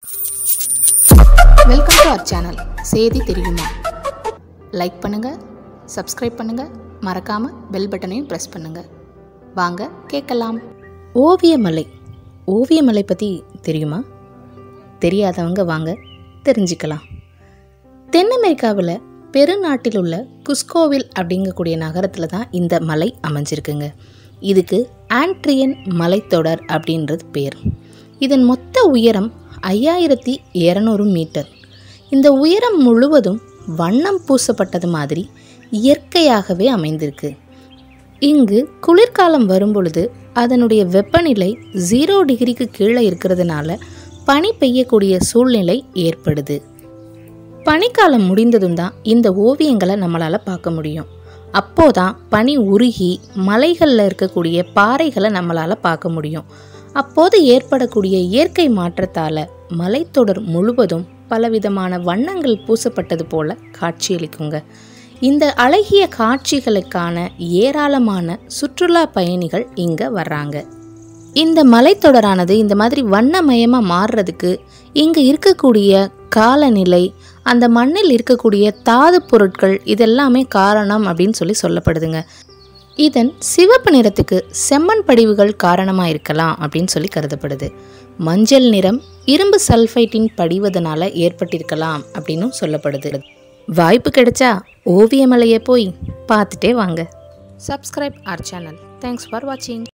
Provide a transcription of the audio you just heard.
welcome to our channel செய்தி தெரியுமா like பண்ணுங்க சப்ஸ்கிரைப் பண்ணுங்க மறக்காம பெல் பட்டனையும் ப்ரெஸ் பண்ணுங்க வாங்க கேட்கலாம் ஓவியமலை ஓவியமலை பற்றி தெரியுமா தெரியாதவங்க வாங்க தெரிஞ்சுக்கலாம் தென் அமெரிக்காவில் பெருநாட்டில் உள்ள குஸ்கோவில் அப்படிங்கக்கூடிய நகரத்தில் தான் இந்த மலை அமைஞ்சிருக்குங்க இதுக்கு ஆண்ட்ரியன் மலைத்தொடர் அப்படின்றது பேர் இதன் மொத்த உயரம் ஐயாயிரத்தி இரநூறு மீட்டர் இந்த உயரம் முழுவதும் வண்ணம் பூசப்பட்டது மாதிரி இயற்கையாகவே அமைந்திருக்கு இங்கு குளிர்காலம் வரும்பொழுது அதனுடைய வெப்பநிலை ஜீரோ டிகிரிக்கு கீழே இருக்கிறதுனால பனி பெய்யக்கூடிய சூழ்நிலை ஏற்படுது பனிக்காலம் முடிந்ததும் தான் இந்த ஓவியங்களை நம்மளால் பார்க்க முடியும் அப்போதான் பனி உருகி மலைகளில் இருக்கக்கூடிய பாறைகளை நம்மளால் பார்க்க முடியும் அப்போது ஏற்படக்கூடிய இயற்கை மாற்றத்தால் மலைத்தொடர் முழுவதும் பலவிதமான வண்ணங்கள் பூசப்பட்டது போல காட்சியளிக்குங்க இந்த அழகிய காட்சிகளுக்கான ஏராளமான சுற்றுலா பயணிகள் இங்கே வர்றாங்க இந்த மலைத்தொடரானது இந்த மாதிரி வண்ணமயமாக மாறுறதுக்கு இங்கே இருக்கக்கூடிய காலநிலை அந்த மண்ணில் இருக்கக்கூடிய தாது பொருட்கள் இதெல்லாமே காரணம் அப்படின்னு சொல்லி சொல்லப்படுதுங்க இதன் சிவப்பு நிறத்துக்கு செம்மண் படிவுகள் காரணமாக இருக்கலாம் அப்படின்னு சொல்லி கருதப்படுது மஞ்சள் நிறம் இரும்பு சல்ஃபைட்டின் படிவதனால ஏற்பட்டிருக்கலாம் அப்படின்னும் சொல்லப்படுது வாய்ப்பு கிடைச்சா ஓவியமலையை போய் பார்த்துட்டே வாங்க subscribe our channel thanks for வாட்சிங்